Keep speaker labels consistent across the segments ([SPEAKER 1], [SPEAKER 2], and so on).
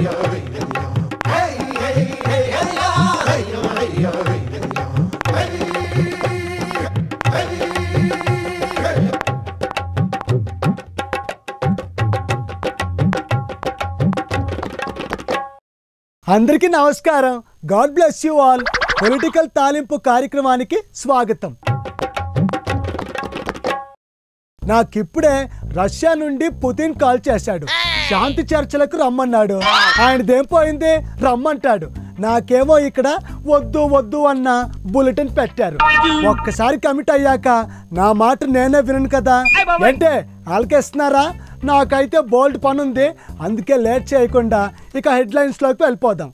[SPEAKER 1] అందరికీ నమస్కారం God bless you all political తాలింపు కార్యక్రమానికి స్వాగతం నాకిప్పుడే రష్యా నుండి పుతిన్ కాల్ చేశాడు శాంతి చర్చలకు రమ్మన్నాడు ఆయనదేం పోయింది రమ్మంటాడు నాకేమో ఇక్కడ వద్దు వద్దు అన్న బులెటిన్ పెట్టారు ఒక్కసారి కమిట్ అయ్యాక నా మాట నేనే వినను కదా ఏంటే ఆలకేస్తున్నారా నాకైతే బోల్డ్ పని ఉంది అందుకే లేట్ చేయకుండా ఇక హెడ్లైన్స్లోకి వెళ్ళిపోదాం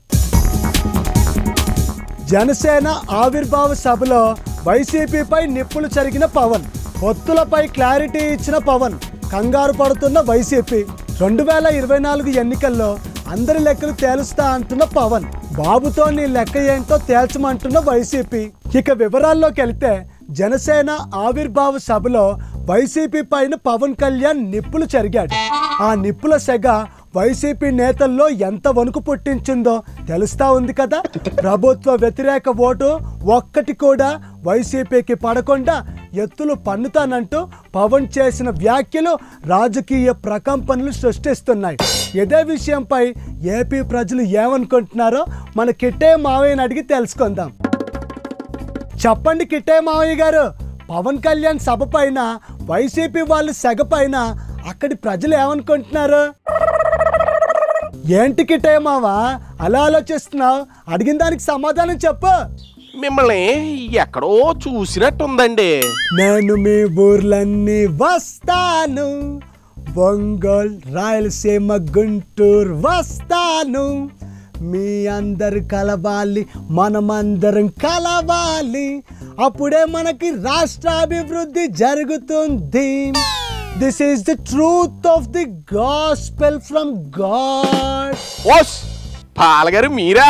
[SPEAKER 1] జనసేన ఆవిర్భావ సభలో వైసీపీపై నిప్పులు చెరిగిన పవన్ పొత్తులపై క్లారిటీ ఇచ్చిన పవన్ కంగారు పడుతున్న వైసీపీ రెండు వేల ఇరవై నాలుగు ఎన్నికల్లో అందరి లెక్కలు తేలుస్తా అంటున్న పవన్ బాబుతో నీ లెక్క ఏంటో తేల్చమంటున్న వైసీపీ ఇక వివరాల్లోకి వెళ్తే జనసేన ఆవిర్భావ సభలో వైసీపీ పైన పవన్ కళ్యాణ్ నిప్పులు చెరిగాడు ఆ నిప్పుల సెగ వైసీపీ నేతల్లో ఎంత వణుకు పుట్టించిందో తెలుస్తా ఉంది కదా ప్రభుత్వ వ్యతిరేక ఓటు ఒక్కటి కూడా వైసీపీకి పడకుండా ఎత్తులు పన్నుతానంటూ పవన్ చేసిన వ్యాఖ్యలు రాజకీయ ప్రకంపనలు సృష్టిస్తున్నాయి ఇదే విషయంపై ఏపీ ప్రజలు ఏమనుకుంటున్నారో మన కిట్టే మావయ్యని అడిగి తెలుసుకుందాం చెప్పండి కిట్టే మావయ్య గారు పవన్ కళ్యాణ్ సభ పైన వైసీపీ వాళ్ళు సెగ పైన అక్కడి ప్రజలు ఏమనుకుంటున్నారు ఏంటి కిట్టయ్య మావా అలా ఆలోచిస్తున్నావు అడిగిన దానికి సమాధానం చెప్పు
[SPEAKER 2] మిమ్మల్ని ఎక్కడో చూసినట్టుందండి
[SPEAKER 1] నేను మీ ఊర్లన్నీ వస్తాను ఒంగోల్ రాయలసీమ గుంటూరు వస్తాను మీ అందరు కలవాలి మనమందరం కలవాలి అప్పుడే మనకి రాష్ట్రాభివృద్ధి జరుగుతుంది this is the truth of the gospel from God
[SPEAKER 2] ఓస్ పాలగారు మీరా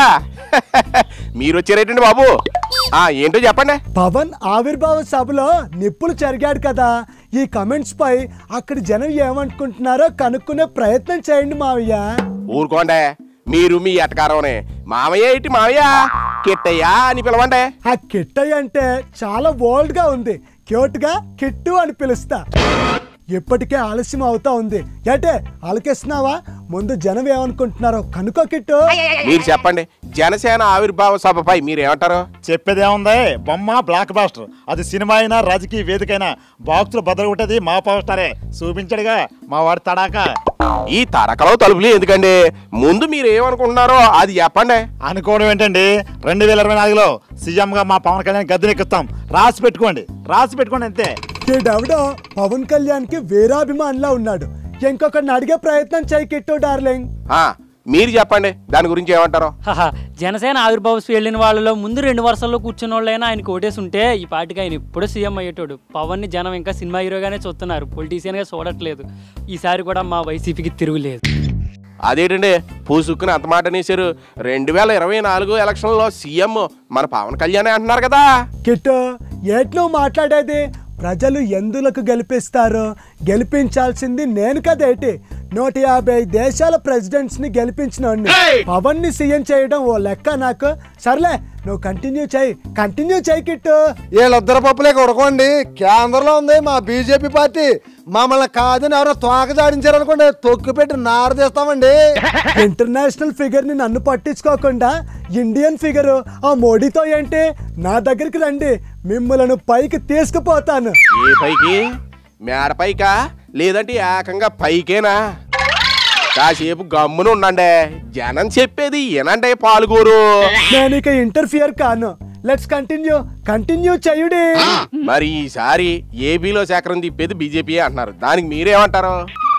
[SPEAKER 2] మీరు వచ్చారేటండి బాబు ఆ ఏంటో చెప్పండి
[SPEAKER 1] పవన్ ఆవిర్భావ సభలో నిప్పులు చెరిగాడు కదా ఈ కమెంట్స్ పై అక్కడి జనం ఏమనుకుంటున్నారో కనుక్కునే ప్రయత్నం చేయండి మావయ్య
[SPEAKER 2] ఊరుకోండి మీరు మీ ఎటకారంనే మామయ్య ఏంటి మామయ్య కిట్టయ్యా అని పిలవండి
[SPEAKER 1] ఆ కిట్టయ్య అంటే చాలా బోల్డ్ గా ఉంది క్యూట్ గా కిట్టు అని పిలుస్తా ఇప్పటికే ఆలస్యం అవుతా ఉంది ఏంటే ఆలకిస్తున్నావా ముందు జనం ఏమనుకుంటున్నారో కనుక్కో కిట్టు
[SPEAKER 2] మీరు చెప్పండి జనసేన ఆవిర్భావ సభపై మీరు ఏమంటారు
[SPEAKER 3] చెప్పేదేముంది బొమ్మ బ్లాక్ బాస్టర్ అది సినిమా అయినా రాజకీయ వేదిక అయినా బాక్సులు బదులు ఉంటది మా పవర్ స్టారే చూపించాడుగా మా వాడి తడాక
[SPEAKER 2] ఈ తరకలో తలుపులు ఎందుకండి ముందు మీరు ఏమనుకుంటున్నారో అది చెప్పండి
[SPEAKER 3] అనుకోవడం ఏంటండి రెండు వేల ఇరవై నాలుగులో సీఎంగా మా పవన్ కళ్యాణ్ గద్దెనెక్కిస్తాం రాసి పెట్టుకోండి రాసి పెట్టుకోండి అంతే
[SPEAKER 1] ఈడెవడో పవన్ కళ్యాణ్ కి వీరాభిమానిలా ఉన్నాడు ఇంకొకరిని అడిగే ప్రయత్నం చేయి కిట్టు డార్లింగ్
[SPEAKER 2] ఆ, మీరు చెప్పండి దాని గురించి ఏమంటారో
[SPEAKER 4] హహ, జనసేన ఆవిర్భావం వెళ్ళిన వాళ్ళలో ముందు రెండు వరుసల్లో కూర్చున్న వాళ్ళైనా ఆయనకు ఓటేసి ఉంటే ఈ పార్టీకి ఆయన ఇప్పుడు సీఎం అయ్యేటోడు పవన్ని జనం ఇంకా సినిమా హీరోగానే చూస్తున్నారు పొలిటీషియన్గా చూడట్లేదు ఈసారి కూడా మా వైసీపీకి తిరుగులేదు
[SPEAKER 2] అదేంటండి పూసుక్కుని అంత మాట అనేసారు రెండు వేల ఇరవై నాలుగు ఎలక్షన్లో సీఎం మన పవన్ కళ్యాణ్ అంటున్నారు కదా
[SPEAKER 1] కిట్టు ఏట్లో మాట్లాడేది ప్రజలు ఎందులకు గెలిపిస్తారు గెలిపించాల్సింది నేను కదేటి నూట యాభై దేశాల ప్రెసిడెంట్స్ ని గెలిపించిన పవన్ ని సీఎం చేయడం ఓ లెక్క నాకు సర్లే నువ్వు కంటిన్యూ చేయి కంటిన్యూ చేయి కిట్టు
[SPEAKER 5] వీళ్ళిద్దరు పప్పులే కొడుకోండి కేంద్రంలో ఉంది మా బీజేపీ పార్టీ మమ్మల్ని కాదని ఎవరో తోక జాడించారనుకోండి తొక్కు పెట్టి నారదీస్తామండి
[SPEAKER 1] ఇంటర్నేషనల్ ఫిగర్ ని నన్ను పట్టించుకోకుండా ఇండియన్ ఫిగర్ ఆ మోడీతో ఏంటి నా దగ్గరికి రండి మిమ్మలను పైకి తీసుకుపోతాను
[SPEAKER 2] ఏ పైకి మేడ పైకా లేదంటే ఏకంగా పైకేనా కాసేపు గమ్మున ఉండండి జనం చెప్పేది ఏనంటే పాల్గోరు
[SPEAKER 1] నేను ఇక ఇంటర్ఫియర్ కాను లెట్స్ కంటిన్యూ కంటిన్యూ చేయుడి
[SPEAKER 2] మరి ఈసారి ఏపీలో చక్రం తిప్పేది బీజేపీ అంటున్నారు దానికి మీరేమంటారు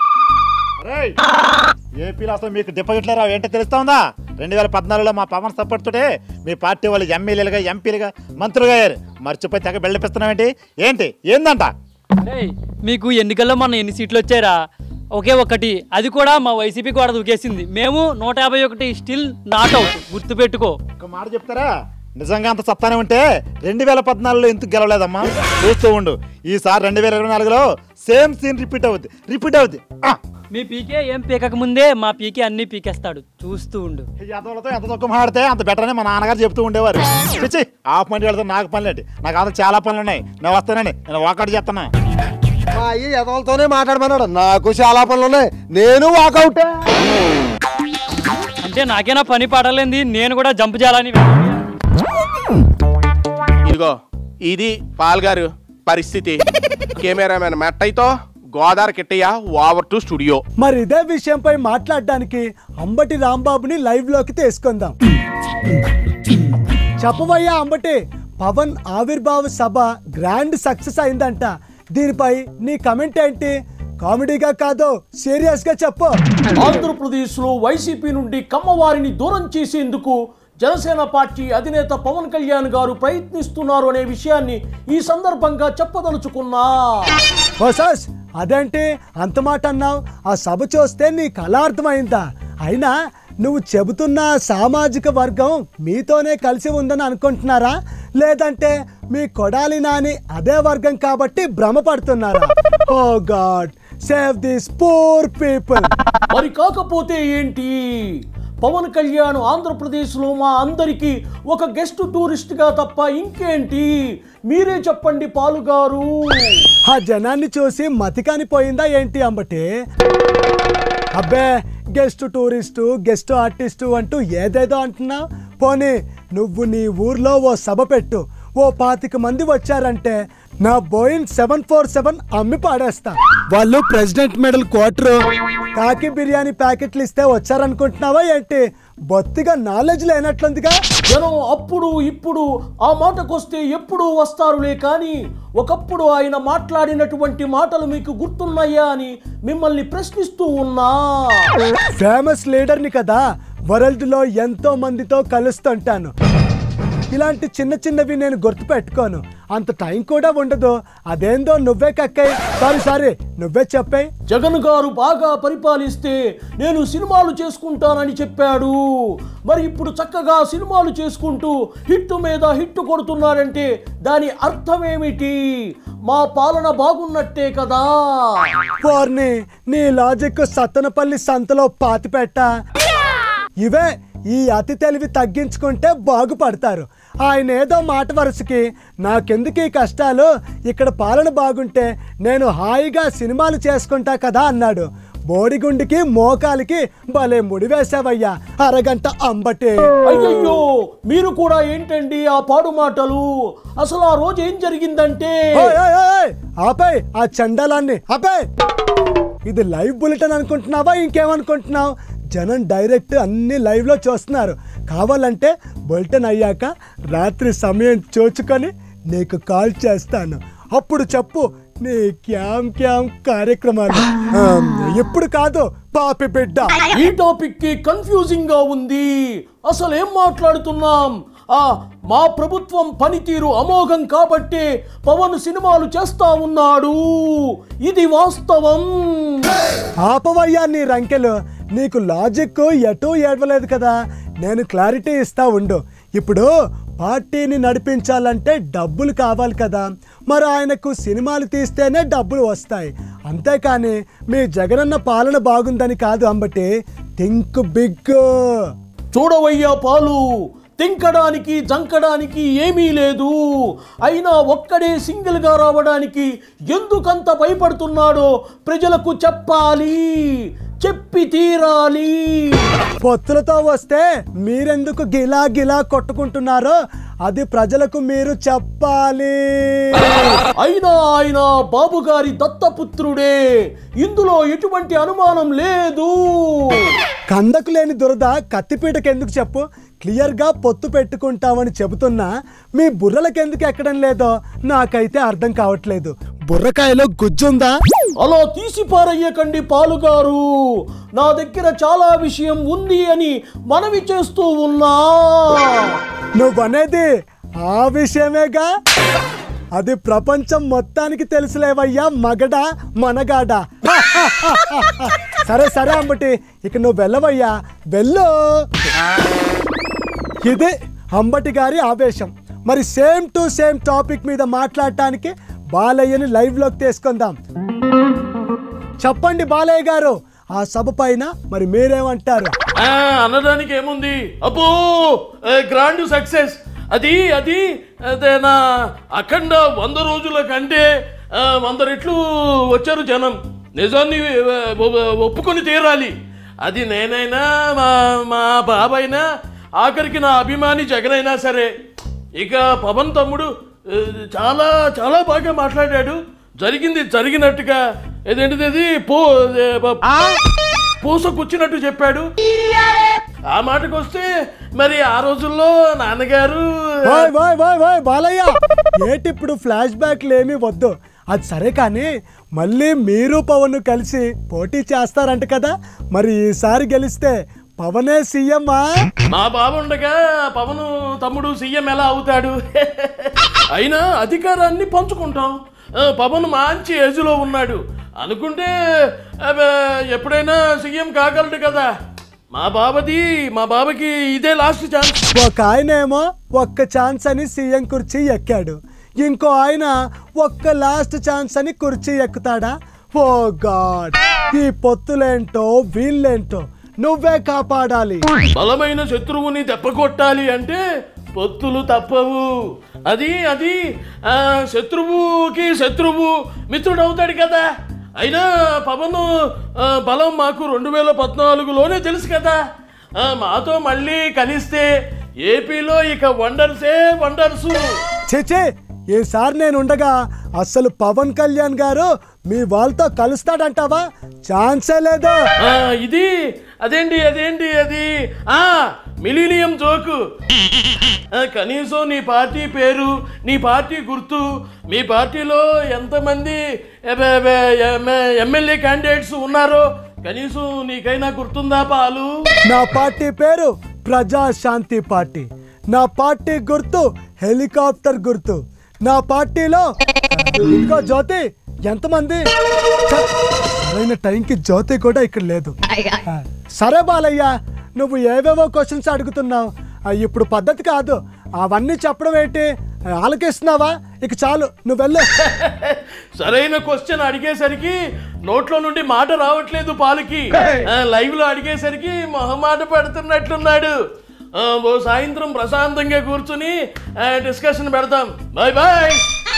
[SPEAKER 3] ఏపీలో అసలు మీకు డిపాజిట్లు రావు ఏంటో తెలుస్తా ఉందా రెండు వేల పద్నాలుగులో మా పవన్ సపోర్ట్ తోటే మీ పార్టీ వాళ్ళు ఎమ్మెల్యేలుగా ఎంపీలుగా మంత్రులుగా అయ్యారు మర్చిపోయి తెగ బెళ్ళిపిస్తున్నామేంటి ఏంటి ఏందంట
[SPEAKER 4] ఏయ్, మీకు ఎన్నికల్లో మొన్న ఎన్ని సీట్లు వచ్చారా ఒకే ఒక్కటి అది కూడా మా వైసీపీ కూడా దూకేసింది మేము నూట యాభై ఒకటి స్టిల్ నాట్ అవుట్ గుర్తుపెట్టుకో
[SPEAKER 3] ఒక మాట చెప్తారా నిజంగా అంత సత్తానే ఉంటే రెండు వేల పద్నాలుగులో ఎందుకు గెలవలేదమ్మా చూస్తూ ఉండు ఈసారి రెండు వేల ఇరవై నాలుగులో సేమ్ సీన్ రిపీట్ అవుద్ది రిపీట్ అవుద్ది ఆ,
[SPEAKER 4] మీ పీకే ఏం పీకక ముందే మా పీకే అన్ని పీకేస్తాడు చూస్తూ ఉండు
[SPEAKER 3] ఈ ఎదవలతో ఎంత తక్కువ మాడితే అంత బెటర్ అని మా నాన్నగారు చెప్తూ ఉండేవారు పిచ్చి ఆఫ్ మంది వెళ్తే నాకు పనులు ఏంటి నాకు అంత చాలా పనులు ఉన్నాయి నేను వస్తానండి నేను వాకౌట్ చేస్తాను
[SPEAKER 5] మా అయ్య ఎదవలతోనే మాట్లాడమన్నాడు నాకు చాలా పనులు ఉన్నాయి నేను వాకౌట్
[SPEAKER 4] అంటే నాకేనా పని పడలేంది నేను కూడా జంప్ చేయాలని
[SPEAKER 2] ఇదిగో ఇది పాల్గారు పరిస్థితి కెమెరామెన్ మెట్టయితో Godavari Kittaiah over to studio
[SPEAKER 1] మరి ఇదే విషయంపై మాట్లాడడానికి అంబటి రాంబాబుని లైవ్ లోకి తీసుకుందాం చెప్పవయ్యా అంబటి పవన్ ఆవిర్భావ సభ గ్రాండ్ సక్సెస్ అయిందంట దీనిపై నీ కమెంట్ ఏంటి కామెడీగా కాదు సీరియస్ గా చెప్పు
[SPEAKER 6] ఆంధ్రప్రదేశ్లో వైసీపీ నుండి కమ్మవారిని దూరం చేసేందుకు జనసేన పార్టీ అధినేత పవన్ కళ్యాణ్ గారు ప్రయత్నిస్తున్నారు అనే విషయాన్ని ఈ సందర్భంగా చెప్పదలుచుకున్నా
[SPEAKER 1] బసాస్ అదేంటి అంత మాట అన్నావు ఆ సభ చూస్తే నీకు అలా అర్థమైందా అయినా నువ్వు చెబుతున్న సామాజిక వర్గం మీతోనే కలిసి ఉందని అనుకుంటున్నారా లేదంటే మీ కొడాలి నాని అదే వర్గం కాబట్టి భ్రమపడుతున్నారా oh God save this poor people
[SPEAKER 6] మరి కాకపోతే ఏంటి పవన్ కళ్యాణ్ ఆంధ్రప్రదేశ్లో మా అందరికీ ఒక గెస్ట్ టూరిస్ట్గా తప్ప ఇంకేంటి మీరే చెప్పండి పాలుగారు
[SPEAKER 1] ఆ జనాన్ని చూసి మతికానిపోయిందా ఏంటి అంబటి అబ్బే గెస్ట్ టూరిస్టు గెస్ట్ ఆర్టిస్టు అంటూ ఏదేదో అంటున్నావు పోనీ నువ్వు నీ ఊర్లో ఓ సభ పెట్టు ఓ పాతిక మంది వచ్చారంటే నా బోయింగ్ సెవెన్ ఫోర్ సెవెన్ అమ్మి పాడేస్తా వాళ్ళు ప్రెసిడెంట్ మెడల్ క్వార్టర్ కాకి బిర్యానీ ప్యాకెట్లు ఇస్తే వచ్చారనుకుంటున్నావా ఏంటి బొత్తిగా నాలెడ్జ్ లేనట్లుందిగా
[SPEAKER 6] జనం అప్పుడు ఇప్పుడు ఆ మాటకొస్తే ఎప్పుడు వస్తారులే కానీ ఒకప్పుడు ఆయన మాట్లాడినటువంటి మాటలు మీకు గుర్తున్నాయా అని మిమ్మల్ని ప్రశ్నిస్తూ ఉన్నా
[SPEAKER 1] ఫేమస్ లీడర్ని కదా వరల్డ్లో ఎంతో మందితో కలుస్తుంటాను ఇలాంటి చిన్న చిన్నవి నేను గుర్తుపెట్టుకోను అంత టైం కూడా ఉండదు అదేందో నువ్వే కక్కై సారీ సారీ నువ్వే చెప్పాయి
[SPEAKER 6] జగన్ గారు బాగా పరిపాలిస్తే నేను సినిమాలు చేసుకుంటానని చెప్పాడు మరి ఇప్పుడు చక్కగా సినిమాలు చేసుకుంటూ హిట్ మీద హిట్ కొడుతున్నాడంటే దాని అర్థమేమిటి మా పాలన బాగున్నట్టే కదా
[SPEAKER 1] పోర్ని నీ లాజిక్ సత్తనపల్లి సంతలో పాతిపెట్ట ఇవే ఈ అతి తెలివి తగ్గించుకుంటే బాగుపడతారు ఆయన ఏదో మాట వరుసకి నాకెందుకు ఈ కష్టాలు ఇక్కడ పాలన బాగుంటే నేను హాయిగా సినిమాలు చేసుకుంటా కదా అన్నాడు బోడిగుండికి మోకాలికి భలే ముడి వేసావయ్యా అరగంట అంబటే
[SPEAKER 6] అయ్యయ్యో మీరు కూడా ఏంటండి ఆ పాడు మాటలు అసలు ఆ రోజు ఏం జరిగిందంటే
[SPEAKER 1] ఓయ్, ఓయ్, ఓయ్, ఓయ్, ఆపేయ్ ఆ చండాలాన్ని ఆపేయ్ ఇది లైవ్ బులెటిన్ అనుకుంటున్నావా ఇంకేమనుకుంటున్నావు జనం డైరెక్ట్ అన్ని లైవ్లో చూస్తున్నారు కావాలంటే బులెటిన్ అయ్యాక రాత్రి సమయం చూచుకొని నీకు కాల్ చేస్తాను అప్పుడు చెప్పు నీ క్యామ్ క్యామ్ కార్యక్రమాలు ఆ, ఇప్పుడు కాదు పాపి బిడ్డ
[SPEAKER 6] ఈ టాపిక్ కి కన్ఫ్యూజింగ్ గా ఉంది అసలు ఏం మాట్లాడుతున్నాం ఆ మా ప్రభుత్వం పనితీరు అమోఘం కాబట్టి పవన్ సినిమాలు చేస్తా ఉన్నాడు ఇది వాస్తవం
[SPEAKER 1] ఆపవయ్యా నీ రంకెలు నీకు లాజిక్ ఎటూ ఏడవలేదు కదా నేను క్లారిటీ ఇస్తా ఉండు ఇప్పుడు పార్టీని నడిపించాలంటే డబ్బులు కావాలి కదా మరి ఆయనకు సినిమాలు తీస్తేనే డబ్బులు వస్తాయి అంతేకాని మీ జగనన్న పాలన బాగుందని కాదు అంబటి థింక్ బిగ్
[SPEAKER 6] చూడవయ్యా పాలు తింకడానికి జంకడానికి ఏమీ లేదు అయినా ఒక్కడే సింగిల్గా రావడానికి ఎందుకంత భయపడుతున్నాడో ప్రజలకు చెప్పాలి చెప్పి తీరాలి
[SPEAKER 1] పొత్తులతో వస్తే మీరెందుకు గిలా గిలా కొట్టుకుంటున్నారో అది ప్రజలకు మీరు చెప్పాలి
[SPEAKER 6] అయినా ఆయన బాబు గారి దత్తపుత్రుడే ఇందులో ఎటువంటి అనుమానం లేదు
[SPEAKER 1] కందకు లేని దురద కత్తిపీటకి ఎందుకు చెప్పు క్లియర్గా పొత్తు పెట్టుకుంటామని చెబుతున్నా మీ బుర్రలకు ఎందుకు ఎక్కడం లేదో నాకైతే అర్థం కావట్లేదు బుర్రకాయలో గుజ్జుందా
[SPEAKER 6] అలా తీసి పారయ్యకండి పాలుగారు నా దగ్గర చాలా విషయం ఉంది అని మనవి చేస్తూ ఉన్నా
[SPEAKER 1] నువ్వనేది ఆ విషయమేగా అది ప్రపంచం మొత్తానికి తెలుసులేవయ్యా మగడ మనగాడ సరే సరే అంబటి ఇక నువ్వు వెళ్ళవయ్యా వెళ్ళు ఇది అంబటి గారి ఆవేశం మరి సేమ్ టు సేమ్ టాపిక్ మీద మాట్లాడటానికి బాలయ్యని లైవ్లోకి తీసుకుందాం చెప్పండి బాలయ్య గారు ఆ సభ పైన మరి మీరేమంటారు
[SPEAKER 6] ఆ, అనడానికి ఏముంది అబ్బో ఏ, గ్రాండ్ సక్సెస్ అది అది అదే నా అఖండ వంద రోజుల కంటే ఆ, వంద రెట్లు వచ్చారు జనం నిజాన్ని ఆ, ఒ- ఒప్పుకొని తీరాలి అది నేనైనా మా మా బాబైనా ఆఖరికి నా అభిమాని జగనైనా సరే ఇక పవన్ తమ్ముడు ఆ, చాలా చాలా బాగా మాట్లాడాడు జరిగింది జరిగినట్టుగా ఏదేంటిది అది పో ఏ, ప- పూసకొచ్చినట్టు చెప్పాడు ఆ మాటకు వస్తే మరి ఆ రోజుల్లో నాన్నగారు
[SPEAKER 1] వాయ్ వాయ్ వాయ్ వాయ్ బాలయ్య ఏటి ఇప్పుడు ఫ్లాష్ బ్యాక్లు ఏమీ వద్దు అది సరే కానీ మళ్ళీ మీరు పవన్ కలిసి పోటీ చేస్తారంట కదా మరి ఈసారి గెలిస్తే పవనే సీఎమ్మా
[SPEAKER 6] మా బాబుండగా పవన్ తమ్ముడు సీఎం ఎలా అవుతాడు అయినా అధికారాన్ని పంచుకుంటాం ఆ, పవన్ మంచి ఏజ్లో ఉన్నాడు అనుకుంటే అబ్బే, ఎప్పుడైనా సీఎం కాగలడు కదా మా బాబది మా బాబకి ఇదే లాస్ట్ ఛాన్స్
[SPEAKER 1] ఒక ఆయన ఏమో ఒక్క ఛాన్స్ అని సీఎం కుర్చీ ఎక్కాడు ఇంకో ఆయన ఒక్క లాస్ట్ ఛాన్స్ అని కుర్చీ ఎక్కుతాడా ఓ గాడ్ ఈ పొత్తులేంటో వీళ్ళేంటో నువ్వే కాపాడాలి
[SPEAKER 6] బలమైన శత్రువుని దెబ్బకొట్టాలి అంటే పొత్తులు తప్పవు అది అది ఆ, శత్రువుకి శత్రువు మిత్రుడు అవుతాడు కదా అయినా పవన్ ఆ, బలం మాకు రెండు వేల పద్నాలుగులోనే తెలుసు కదా ఆ, మాతో మళ్ళీ కలిస్తే ఏపీలో ఇక వండర్సే వండర్సు
[SPEAKER 1] చేచే ఈసారి నేను ఉండగా అసలు పవన్ కళ్యాణ్ గారు మీ వాళ్ళతో కలుస్తాడంటావా ఛాన్సే లేదు
[SPEAKER 6] ఆ, ఇది అదేంటి అదేంటి అది ఆ మిలీనియం జోకు ఆ, కనీసం నీ పార్టీ పేరు నీ పార్టీ గుర్తు మీ పార్టీలో ఎంతమంది ఎబె- ఎబె- ఎమ్మె- ఎమ్మెల్యే క్యాండిడేట్స్ ఉన్నారో కనీసం నీకైనా గుర్తుందా పాలు
[SPEAKER 1] నా పార్టీ పేరు ప్రజాశాంతి పార్టీ నా పార్టీ గుర్తు హెలికాప్టర్ గుర్తు నా పార్టీలో ఇదిగో జ్యోతి ఎంతమంది ఛ, సరైన టైంకి జ్యోతి కూడా ఇక్కడ లేదు ఆ, సరే బాలయ్య నువ్వు ఏవేవో క్వశ్చన్స్ అడుగుతున్నావు ఆ, ఇప్పుడు పద్ధతి కాదు అవన్నీ చెప్పడం ఏంటి ఆ, ఆలకిస్తున్నావా ఇక చాలు నువ్వు వెళ్ళు
[SPEAKER 6] సరైన క్వశ్చన్ అడిగేసరికి నోట్లో నుండి మాట రావట్లేదు పాలుకి లైవ్ లో అడిగేసరికి మొహమాట పడుతున్నట్లున్నాడు ఆ, ఓ సాయంత్రం ప్రశాంతంగా కూర్చుని డిస్కషన్ పెడతాం బాయ్ బాయ్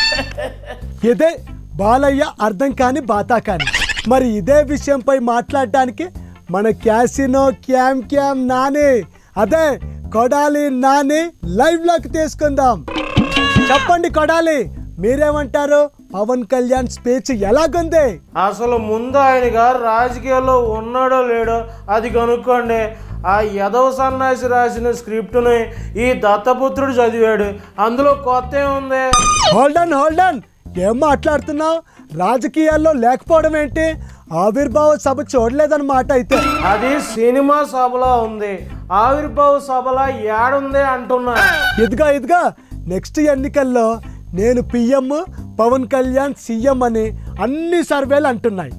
[SPEAKER 1] ఇదే బాలయ్య అర్థం కాని బాతా కాని మరి ఇదే విషయంపై మాట్లాడడానికి మన క్యాసినో క్యామ్ క్యామ్ నాని అదే కొడాలి నాని లైవ్ లోకి తీసుకుందాం చెప్పండి కొడాలి మీరేమంటారు పవన్ కళ్యాణ్ స్పీచ్ ఎలాగుంది
[SPEAKER 7] అసలు ముందు ఆయన గారు రాజకీయాల్లో ఉన్నాడో లేడో అది కనుక్కోండి ఆ యదవ సన్నాసి రాసిన స్క్రిప్ట్ని ఈ దత్తపుత్రుడు చదివాడు అందులో కొత్త ఏముంది
[SPEAKER 1] హోల్డన్ హోల్డన్ ఏం మాట్లాడుతున్నావు రాజకీయాల్లో లేకపోవడం ఏంటి ఆవిర్భావ సభ చూడలేదన్నమాట అయితే
[SPEAKER 7] అది సినిమా సభలో ఉంది ఆవిర్భావ సభలో ఏడుంది అంటున్నా
[SPEAKER 1] ఇదిగో ఇదిగో నెక్స్ట్ ఎన్నికల్లో నేను పిఎం పవన్ కళ్యాణ్ సీఎం అని అన్ని సర్వేలు అంటున్నాయి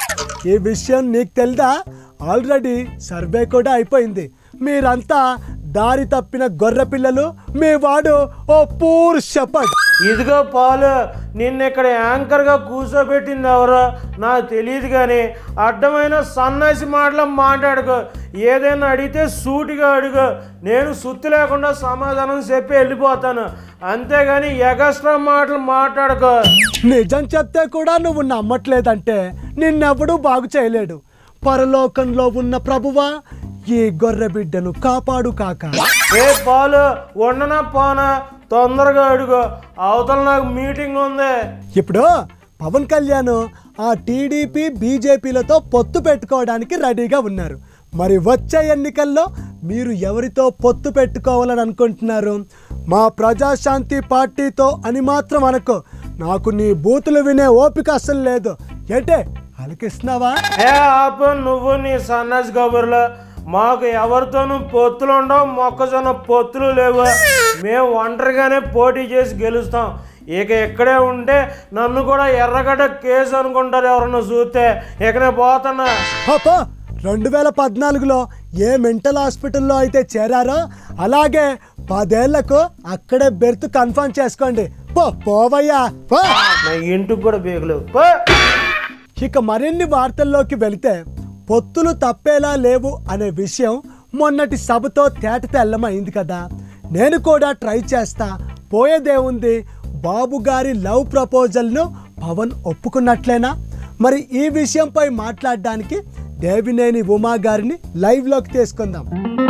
[SPEAKER 1] ఈ విషయం నీకు తెలుదా ఆల్రెడీ సర్వే కూడా అయిపోయింది మీరంతా దారి తప్పిన గొర్రె పిల్లలు మీ వాడు ఓ పూర్ షపడ్
[SPEAKER 7] ఇదిగో పాలు నిన్న ఇక్కడ యాంకర్గా కూర్చోబెట్టింది ఎవరో నాకు తెలియదు కానీ అడ్డమైన సన్నాసి మాటలు మాట్లాడుకో ఏదైనా అడిగితే సూటిగా అడుగు నేను సుత్తి లేకుండా సమాధానం చెప్పి వెళ్ళిపోతాను అంతేగాని ఎగస్ట్రా మాటలు మాట్లాడుకో
[SPEAKER 1] నిజం చెప్తే కూడా నువ్వు నమ్మట్లేదంటే నిన్నెవడూ బాగు చేయలేడు పరలోకంలో ఉన్న ప్రభువా ఈ గొర్రె బిడ్డను కాపాడు కాక
[SPEAKER 7] ఏ పాలు ఉండనా పోనా తొందరగా అడుగు అవతల నాకు మీటింగ్ ఉంది
[SPEAKER 1] ఇప్పుడు పవన్ కళ్యాణ్ ఆ టీడీపీ బీజేపీలతో పొత్తు పెట్టుకోవడానికి రెడీగా ఉన్నారు మరి వచ్చే ఎన్నికల్లో మీరు ఎవరితో పొత్తు పెట్టుకోవాలని అనుకుంటున్నారు మా ప్రజాశాంతి పార్టీతో అని మాత్రం అనుకో నాకు నీ బూతులు వినే ఓపిక అస్సలు లేదు ఏంటే అలకిస్తున్నావా
[SPEAKER 7] ఏ ఆపు నువ్వు నీ సన్నాసి కబుర్లు మాకు ఎవరితోనూ పొత్తులు ఉండవు మొక్కజొన్న పొత్తులు లేవు మేము ఒంటరిగానే పోటీ చేసి గెలుస్తాం ఇక ఇక్కడే ఉంటే నన్ను కూడా ఎర్రగడ్డ కేసు అనుకుంటారు ఎవరన్నా చూస్తే ఇకనే పోతున్నా
[SPEAKER 1] పాపా రెండు వేల పద్నాలుగులో ఏ మెంటల్ హాస్పిటల్లో అయితే చేరారో అలాగే పదేళ్లకు అక్కడే బెర్త్ కన్ఫర్మ్ చేసుకోండి పో పోవయ్యా పో
[SPEAKER 7] నా ఇంటికి కూడా బీగలేవు పో.
[SPEAKER 1] ఇక మరిన్ని వార్తల్లోకి వెళితే పొత్తులు తప్పేలా లేవు అనే విషయం మొన్నటి సభతో తేట తెల్లమైంది కదా నేను కూడా ట్రై చేస్తా పోయేదేముంది బాబు గారి లవ్ ప్రపోజల్ను పవన్ ఒప్పుకున్నట్లేనా మరి ఈ విషయంపై మాట్లాడడానికి దేవినేని ఉమా గారిని లైవ్లోకి తీసుకుందాం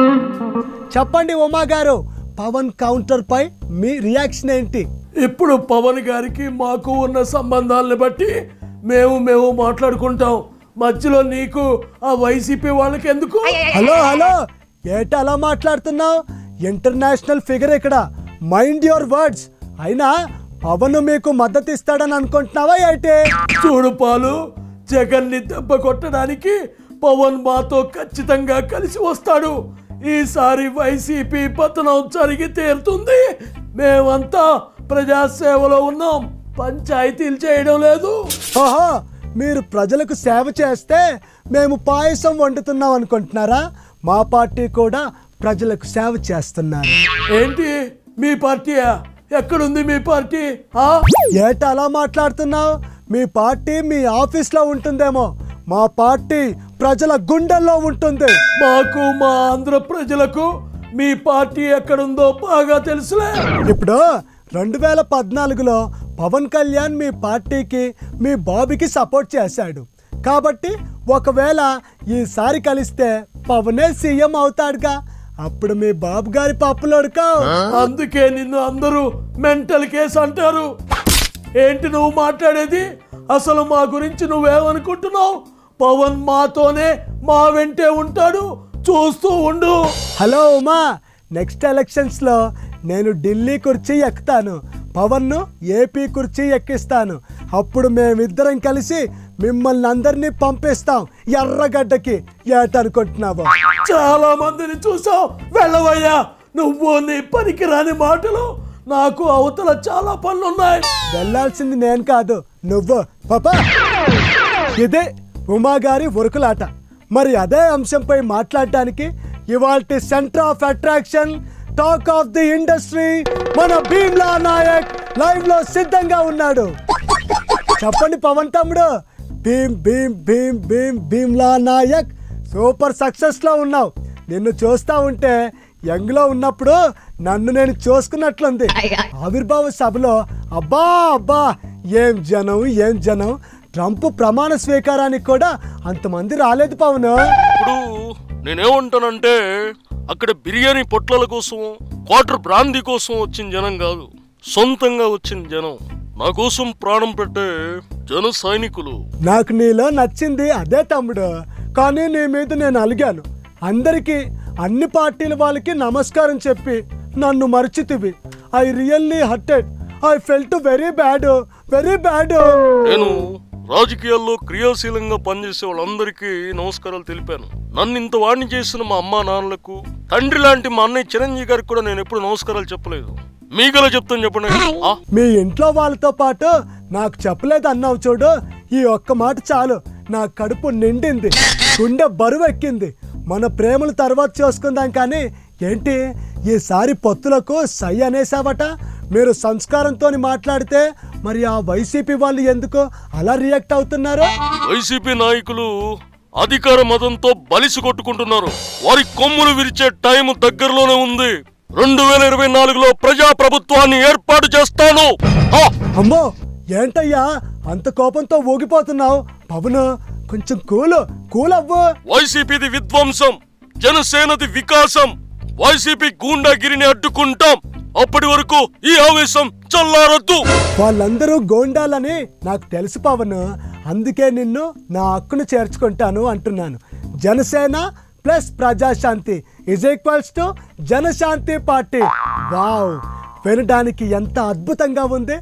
[SPEAKER 1] చెప్పండి ఉమా గారు పవన్ కౌంటర్ పై మీ రియాక్షన్ ఏంటి
[SPEAKER 6] ఇప్పుడు పవన్ గారికి మాకు ఉన్న సంబంధాలను బట్టి మేము మేము మాట్లాడుకుంటాం మధ్యలో నీకు ఆ వైసీపీ వాళ్ళకి ఎందుకు
[SPEAKER 1] హలో హలో ఏట అలా మాట్లాడుతున్నావు ఇంటర్నేషనల్ ఫిగర్ ఇక్కడ మైండ్ యువర్ వర్డ్స్ అయినా పవన్ మీకు మద్దతు ఇస్తాడని అనుకుంటున్నావా ఏంటి
[SPEAKER 6] చూడు పాలు జగన్ ని దెబ్బ కొట్టడానికి పవన్ మాతో ఖచ్చితంగా కలిసి వస్తాడు ఈసారి వైసీపీ పతనం జరిగి తీరుతుంది మేమంతా ప్రజాసేవలో ఉన్నాం పంచాయతీలు చేయడం లేదు
[SPEAKER 1] ఓహో మీరు ప్రజలకు సేవ చేస్తే మేము పాయసం వండుతున్నాం అనుకుంటున్నారా మా పార్టీ కూడా ప్రజలకు సేవ చేస్తున్నారు
[SPEAKER 6] ఏంటి మీ పార్టీయా ఎక్కడుంది మీ పార్టీ ఆ
[SPEAKER 1] ఏట అలా మాట్లాడుతున్నావు మీ పార్టీ మీ ఆఫీస్లో ఉంటుందేమో మా పార్టీ ప్రజల గుండెల్లో ఉంటుంది
[SPEAKER 6] మాకు మా ఆంధ్ర ప్రజలకు మీ పార్టీ ఎక్కడుందో బాగా తెలుసులే
[SPEAKER 1] ఇప్పుడు రెండు వేల పద్నాలుగులో పవన్ కళ్యాణ్ మీ పార్టీకి మీ బాబుకి సపోర్ట్ చేశాడు కాబట్టి ఒకవేళ ఈసారి కలిస్తే పవనే సీఎం అవుతాడుగా అప్పుడు మీ బాబు గారి పప్పులోడుకా
[SPEAKER 6] అందుకే నిన్ను అందరూ మెంటల్ కేసు అంటారు ఏంటి నువ్వు మాట్లాడేది అసలు మా గురించి నువ్వేమనుకుంటున్నావు పవన్ మాతోనే మా వెంటే ఉంటాడు చూస్తూ ఉండు
[SPEAKER 1] హలో ఉమా నెక్స్ట్ ఎలక్షన్స్లో నేను ఢిల్లీ కుర్చీ ఎక్కుతాను పవన్ను ఏపీ కుర్చీ ఎక్కిస్తాను అప్పుడు మేమిద్దరం కలిసి మిమ్మల్ని అందరినీ పంపిస్తాం ఎర్రగడ్డకి ఏటనుకుంటున్నావు
[SPEAKER 6] చాలా మందిని చూసావు వెళ్ళవయ్యా నువ్వు నీ పనికిరాని మాటలు నాకు అవతల చాలా పనులున్నాయి
[SPEAKER 1] వెళ్ళాల్సింది నేను కాదు నువ్వు పాపా ఇదే ఉమా గారి ఉరుకులాట మరి అదే అంశంపై మాట్లాడడానికి ఇవాల్టి centre of attraction talk of the industry మన భీమ్లా నాయక్ లైవ్ లో సిద్ధంగా ఉన్నాడు చెప్పండి పవన్ తమ్ముడు భీమ్ భీమ్ భీమ్ భీమ్ భీమ్లా నాయక్ సూపర్ సక్సెస్ లో ఉన్నావు నిన్ను చూస్తా ఉంటే యంగ్ లో ఉన్నప్పుడు నన్ను నేను చూసుకున్నట్లుంది ఆవిర్భావ సభలో అబ్బా అబ్బా ఏం జనం ఏం జనం ట్రంప్ ప్రమాణ స్వీకారానికి కూడా అంతమంది రాలేదు పవన్
[SPEAKER 8] ఇప్పుడు నేనేమంటానంటే అక్కడ బిర్యానీ పొట్లల కోసం క్వార్టర్ బ్రాందీ కోసం వచ్చిన జనం కాదు సొంతంగా వచ్చిన జనం నా కోసం ప్రాణం పెట్టే జన సైనికులు
[SPEAKER 1] నాకు నీలో నచ్చింది అదే తమ్ముడు కానీ నీ మీద నేను అలిగాను అందరికీ అన్ని పార్టీల వాళ్ళకి నమస్కారం చెప్పి నన్ను మర్చితివి I really hurted I felt very bad very bad
[SPEAKER 8] నేను రాజకీయాల్లో క్రియాశీలంగా పనిచేసే వాళ్ళందరికీ నమస్కారాలు తెలిపాను నన్ను ఇంత వాడిని చేసిన మా అమ్మా నాన్నలకు తండ్రి లాంటి మా అన్నయ్య చిరంజీవి గారికి కూడా నేను ఎప్పుడు నమస్కారాలు చెప్పలేదు మీగల చెప్తాను చెప్పండి ఆ,
[SPEAKER 1] మీ ఇంట్లో వాళ్ళతో పాటు నాకు చెప్పలేదు అన్నావు చూడు ఈ ఒక్క మాట చాలు నా కడుపు నిండింది గుండె బరువు ఎక్కింది మన ప్రేమలు తర్వాత చూసుకుందాం కానీ ఏంటి ఈసారి పొత్తులకు సై అనేసావట మీరు సంస్కారంతో మాట్లాడితే మరి ఆ వైసీపీ వాళ్ళు ఎందుకు అలా రియాక్ట్ అవుతున్నారు
[SPEAKER 8] వైసీపీ నాయకులు అధికార మతంతో బలిసి కొట్టుకుంటున్నారు వారి కొమ్ములు విరిచే టైం దగ్గరలోనే ఉంది రెండు వేల ఇరవై నాలుగులో ప్రజా ప్రభుత్వాన్ని ఏర్పాటు చేస్తాను ఆ!
[SPEAKER 1] అమ్మో ఏంటయ్యా అంత కోపంతో ఊగిపోతున్నావు పవన్ కొంచెం కూలు కూల్ అవ్వు
[SPEAKER 8] వైసీపీది విధ్వంసం జనసేనది వికాసం వైసీపీ గూండాగిరిని అడ్డుకుంటాం అప్పటి వరకు ఈ ఆవేశం చల్లారొద్దు
[SPEAKER 1] వాళ్ళందరూ గోండాలని నాకు తెలుసు పవన్ అందుకే నిన్ను నా హక్కును చేర్చుకుంటాను అంటున్నాను Janasena plus Prajashanti is equals to Janashanti party wow వినడానికి ఎంత అద్భుతంగా ఉంది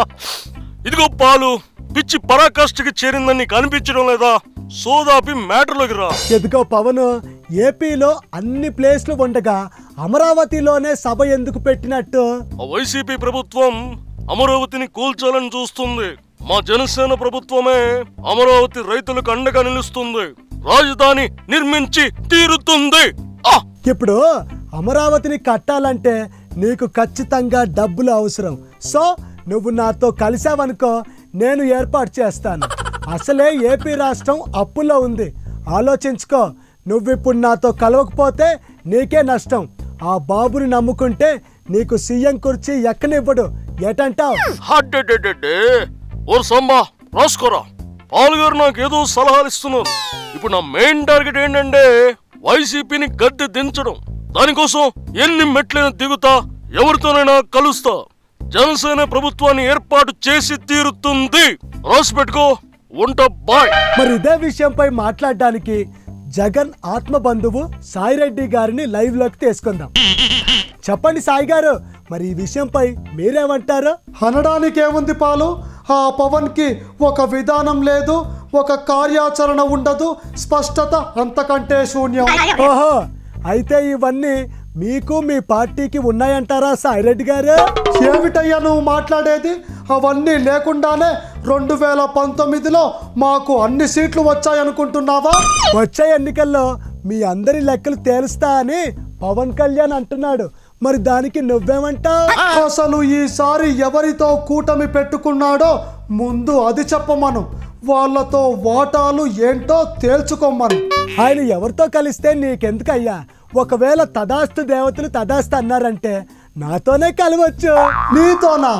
[SPEAKER 8] ఇదిగో పాలు పిచ్చి పరాకాష్ఠకి చేరిందని నీకు అనిపించడం లేదా సోదాపి మ్యాటర్లోకి రా
[SPEAKER 1] ఎదుగో పవన్ ఏపీలో అన్ని ప్లేస్లు ఉండగా అమరావతిలోనే సభ ఎందుకు పెట్టినట్టు
[SPEAKER 8] ఆ వైసీపీ ప్రభుత్వం అమరావతిని కూల్చాలని చూస్తుంది మా జనసేన ప్రభుత్వమే అమరావతి రైతులకు అండగా నిలుస్తుంది రాజధాని నిర్మించి తీరుతుంది ఆ!
[SPEAKER 1] ఇప్పుడు అమరావతిని కట్టాలంటే నీకు ఖచ్చితంగా డబ్బులు అవసరం సో నువ్వు నాతో కలిసావనుకో నేను ఏర్పాటు చేస్తాను అసలే ఏపీ రాష్ట్రం అప్పులో ఉంది ఆలోచించుకో నువ్విప్పుడు నాతో కలవకపోతే నీకే నష్టం ఆ బాబుని నమ్ముకుంటే నీకు సీఎం కుర్చీ ఎక్కనివ్వడు ఏటంటావు
[SPEAKER 8] హడ్డెడ్డెడ్డే ఓ సంబా రాసుకోరా పాలుగారు నాకు ఏదో సలహాలు ఇస్తున్నారు ఇప్పుడు నా మెయిన్ టార్గెట్ ఏంటంటే వైసీపీని గద్దె దించడం దానికోసం ఎన్ని మెట్లైనా దిగుతా ఎవరితోనైనా కలుస్తా జనసేన ప్రభుత్వాన్ని ఏర్పాటు చేసి తీరుతుంది రాసి పెట్టుకో ఉంట బాయ్
[SPEAKER 1] మరి ఇదే విషయంపై మాట్లాడడానికి జగన్ ఆత్మ బంధువు సాయిరెడ్డి గారిని లైవ్ లోకి తీసుకుందాం చెప్పండి సాయి గారు మరి ఈ విషయంపై మీరేమంటారు
[SPEAKER 5] అనడానికి ఏముంది పాలు ఆ పవన్కి ఒక విధానం లేదు ఒక కార్యాచరణ ఉండదు స్పష్టత అంతకంటే శూన్యం
[SPEAKER 1] ఓహో అయితే ఇవన్నీ మీకు మీ పార్టీకి ఉన్నాయంటారా సాయిరెడ్డి గారు
[SPEAKER 5] ఏమిటయ్యా నువ్వు మాట్లాడేది అవన్నీ లేకుండానే రెండు వేల పంతొమ్మిదిలో మాకు అన్ని సీట్లు వచ్చాయనుకుంటున్నావా
[SPEAKER 1] వచ్చే ఎన్నికల్లో మీ అందరి లెక్కలు తేలుస్తా అని పవన్ కళ్యాణ్ అంటున్నాడు మరి దానికి నువ్వేమంటావు
[SPEAKER 5] అసలు ఈసారి ఎవరితో కూటమి పెట్టుకున్నాడో ముందు అది చెప్పమను వాళ్ళతో వాటాలు ఏంటో తేల్చుకోమను
[SPEAKER 1] ఆయన ఎవరితో కలిస్తే నీకెందుకయ్యా ఒకవేళ తదాస్తు దేవతలు తదాస్తు అన్నారంటే నాతోనే కలవచ్చు
[SPEAKER 5] నీతోనా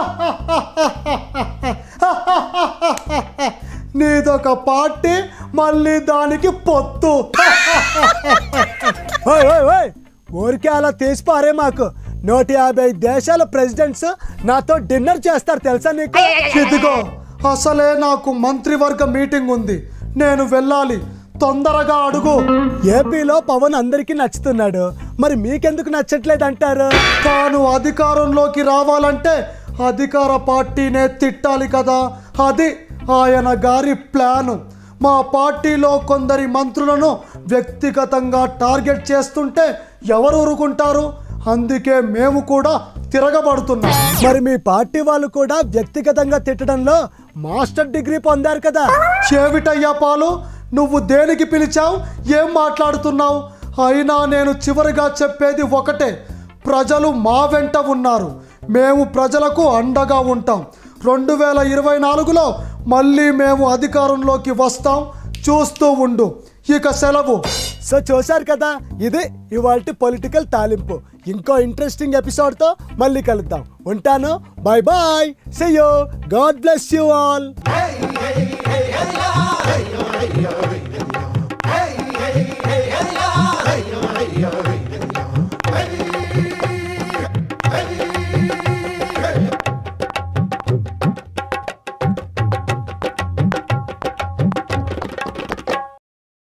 [SPEAKER 5] నీదొక పార్టీ మళ్ళీ దానికి పొత్తు
[SPEAKER 1] ఓయ్ ఓయ్ ఓయ్ ఊరికే అలా తీసిపారే మాకు నూట యాభై దేశాల ప్రెసిడెంట్స్ నాతో డిన్నర్ చేస్తారు తెలుసా నీకు
[SPEAKER 5] ఇదిగో అసలే నాకు మంత్రివర్గ మీటింగ్ ఉంది నేను వెళ్ళాలి తొందరగా అడుగు
[SPEAKER 1] ఏపీలో పవన్ అందరికీ నచ్చుతున్నాడు మరి మీకెందుకు నచ్చట్లేదు అంటారు
[SPEAKER 5] తాను అధికారంలోకి రావాలంటే అధికార పార్టీనే తిట్టాలి కదా అది ఆయన గారి ప్లాను మా పార్టీలో కొందరి మంత్రులను వ్యక్తిగతంగా టార్గెట్ చేస్తుంటే ఎవరు ఊరుకుంటారు అందుకే మేము కూడా తిరగబడుతున్నాం
[SPEAKER 1] మరి మీ పార్టీ వాళ్ళు కూడా వ్యక్తిగతంగా తిట్టడంలో మాస్టర్ డిగ్రీ పొందారు కదా
[SPEAKER 5] చెవిటయ్యా పాలు నువ్వు దేనికి పిలిచావు ఏం మాట్లాడుతున్నావు అయినా నేను చివరిగా చెప్పేది ఒకటే ప్రజలు మా వెంట ఉన్నారు మేము ప్రజలకు అండగా ఉంటాం రెండు వేల ఇరవై నాలుగులో మళ్ళీ మేము అధికారంలోకి వస్తాం చూస్తూ ఉండు ఇక సెలవు
[SPEAKER 1] సో చూశారు కదా ఇది ఇవాళ పొలిటికల్ తాలింపు ఇంకో ఇంట్రెస్టింగ్ ఎపిసోడ్తో మళ్ళీ కలుద్దాం ఉంటాను bye bye see you God bless you all
[SPEAKER 9] hey, hey, hey, hey, hey, hey, hey, hey.